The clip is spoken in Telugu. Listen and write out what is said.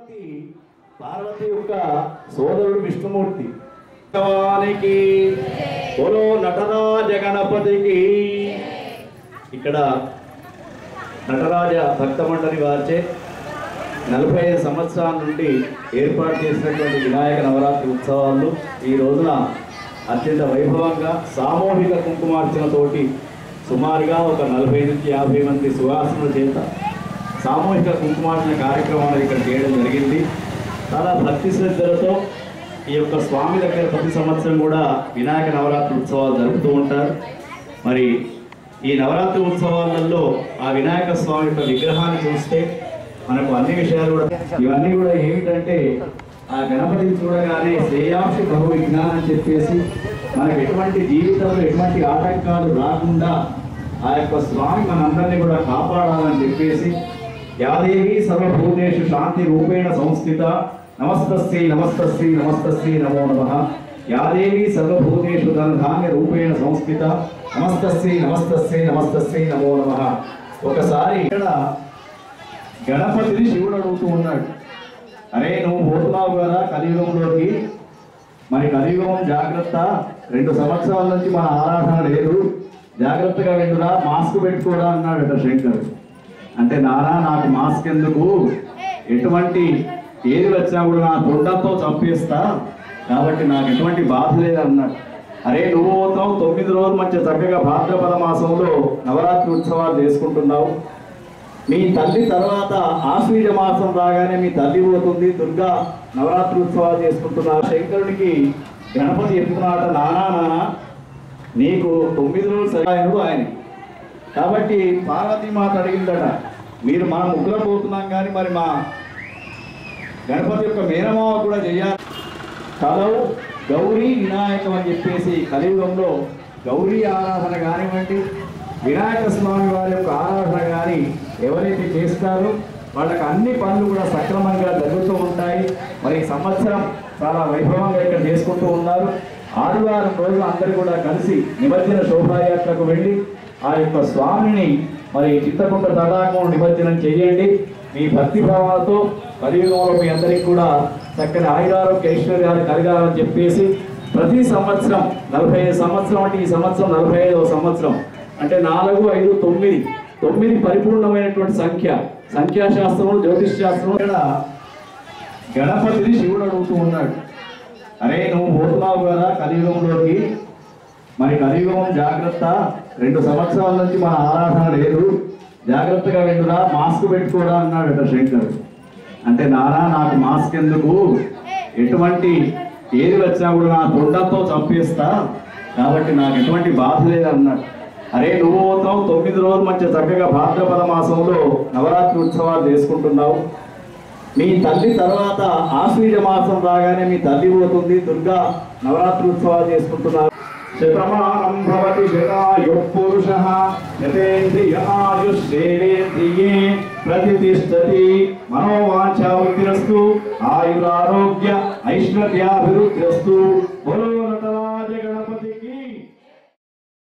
పార్వతి పార్వతి యొక్క సోదరుడు విష్ణుమూర్తి భగవానికి బోలో నటరాజ గణపతికి ఇక్కడ నటరాజ భక్త మండలి వారిచే నలభై ఐదు సంవత్సరాల నుండి ఏర్పాటు చేసినటువంటి వినాయక నవరాత్రి ఉత్సవాలు ఈ రోజున అత్యంత వైభవంగా సామూహిక కుంకుమార్చనతోటి సుమారుగా ఒక నలభై నుంచి యాభై మంది సువాసనల చేత సామూహిక కుంకుమార్చన కార్యక్రమాలు ఇక్కడ చేయడం జరిగింది చాలా భక్తి శ్రద్ధలతో ఈ యొక్క స్వామి దగ్గర ప్రతి సంవత్సరం కూడా వినాయక నవరాత్రి ఉత్సవాలు జరుపుతూ ఉంటారు మరి ఈ నవరాత్రి ఉత్సవాలలో ఆ వినాయక స్వామి యొక్క విగ్రహాన్ని చూస్తే మనకు అన్ని విషయాలు కూడా ఇవన్నీ కూడా ఏమిటంటే ఆ గణపతిని చూడగానే శ్రేయాంశి బహు విజ్ఞానం అని చెప్పేసి మనకు ఎటువంటి జీవితంలో ఎటువంటి ఆటంకాలు రాకుండా ఆ యొక్క స్వామి మనందరినీ కూడా కాపాడాలని చెప్పేసి యాదేవి సర్వభూతేషు శాంతి రూపేణ సంస్థిత నమస్తస్యై నమస్తస్యై నమస్తస్యై నమో నమ యాదేవి సర్వభూతేషు ధనధాన్య రూపేణ సంస్థిత నమస్తస్యై నమస్తస్యై నమస్తస్యై నమో నమ ఒకసారి ఇక్కడ గణపతిని శివుడు అడుగుతూ ఉన్నాడు అరే నువ్వు పోతున్నావు కదా కలియుగంలోకి మరి కలియుగం జాగ్రత్త రెండు సంవత్సరాల నుంచి మన ఆరాధన లేదు జాగ్రత్తగా వెళ్ళురా మాస్క్ పెట్టుకోరా అన్నాడట శంకర్ అంటే నానా నాకు మాస్క్ ఎందుకు ఎటువంటి ఏది వచ్చినా కూడా నా తొండంతో చంపేస్తా కాబట్టి నాకు ఎటువంటి బాధ లేదు అన్నాడు అరే నువ్వు పోతావు తొమ్మిది రోజులు మంచి చక్కగా భాద్రపద మాసంలో నవరాత్రి ఉత్సవాలు చేసుకుంటున్నావు మీ తల్లి తర్వాత ఆశ్వీజ మాసం రాగానే మీ తల్లి పోతుంది దుర్గా నవరాత్రి ఉత్సవాలు చేసుకుంటున్నారు శంకరునికి గణపతి చెప్తున్నాడట నానా నానా నీకు తొమ్మిది రోజులు సహాయనుడు ఆయన కాబట్టి పార్వతీమాత అడిగిందట మీరు మనం ముగ్గురం పోతున్నాం కానీ మరి మా గణపతి యొక్క మేనమావ కూడా చెయ్యాలి కలవు గౌరీ వినాయకం అని చెప్పేసి కలియుగంలో గౌరీ ఆరాధన కానివ్వండి వినాయక స్వామి వారి యొక్క ఆరాధన కానీ ఎవరైతే చేస్తారో వాళ్ళకి అన్ని పనులు కూడా సక్రమంగా జరుగుతూ ఉంటాయి మరి ఈ సంవత్సరం చాలా వైభవంగా ఇక్కడ చేసుకుంటూ ఉన్నారు ఆదివారం రోజు అందరూ కూడా కలిసి నిమజ్జన శోభాయాత్రకు వెళ్ళి ఆ యొక్క స్వామిని మరి చిత్తకుంట తటాకం నిమజ్జనం చేయండి మీ భక్తి భావాలతో కలియుగంలో మీ అందరికీ కూడా చక్కని ఆయురారోగ్య ఐశ్వర్యాలు కలగాలని చెప్పేసి ప్రతి సంవత్సరం నలభై ఐదు సంవత్సరం అంటే ఈ సంవత్సరం నలభై ఐదవ సంవత్సరం అంటే నాలుగు ఐదు తొమ్మిది తొమ్మిది పరిపూర్ణమైనటువంటి సంఖ్య సంఖ్యాశాస్త్రం జ్యోతిష్ శాస్త్రం ఇక్కడ గణపతిని శివుడు అడుగుతూ ఉన్నాడు అరే నువ్వు పోతున్నావు కదా కలియుగంలోకి మరి కలియుగం జాగ్రత్త రెండు సంవత్సరాల నుంచి మన ఆరాధన లేదు జాగ్రత్తగా వెళ్ళురా మాస్క్ పెట్టుకోరా అన్నాడట శంకర్ అంటే నానా నాకు మాస్క్ ఎందుకు ఎటువంటి ఏది వచ్చినా కూడా నా తొండంతో చంపేస్తా కాబట్టి నాకు ఎటువంటి బాధ లేదు అన్నాడు అరే నువ్వు పోతావు తొమ్మిది రోజులు మంచి చక్కగా భాద్రపద మాసంలో నవరాత్రి ఉత్సవాలు చేసుకుంటున్నావు మీ తల్లి తర్వాత ఆశ్వీజ మాసం రాగానే మీ తల్లి పోతుంది దుర్గా నవరాత్రి ఉత్సవాలు చేసుకుంటున్నారు శతమానం భవతి శతాయు పురుష యతేంద్రియ ఆయుష్ేంద్రియే ప్రతిష్టతి మనోవాంఛావృత్తిరస్తు ఆయురారోగ్య ఐశ్వర్యాభివృద్ధిరస్తు బోలో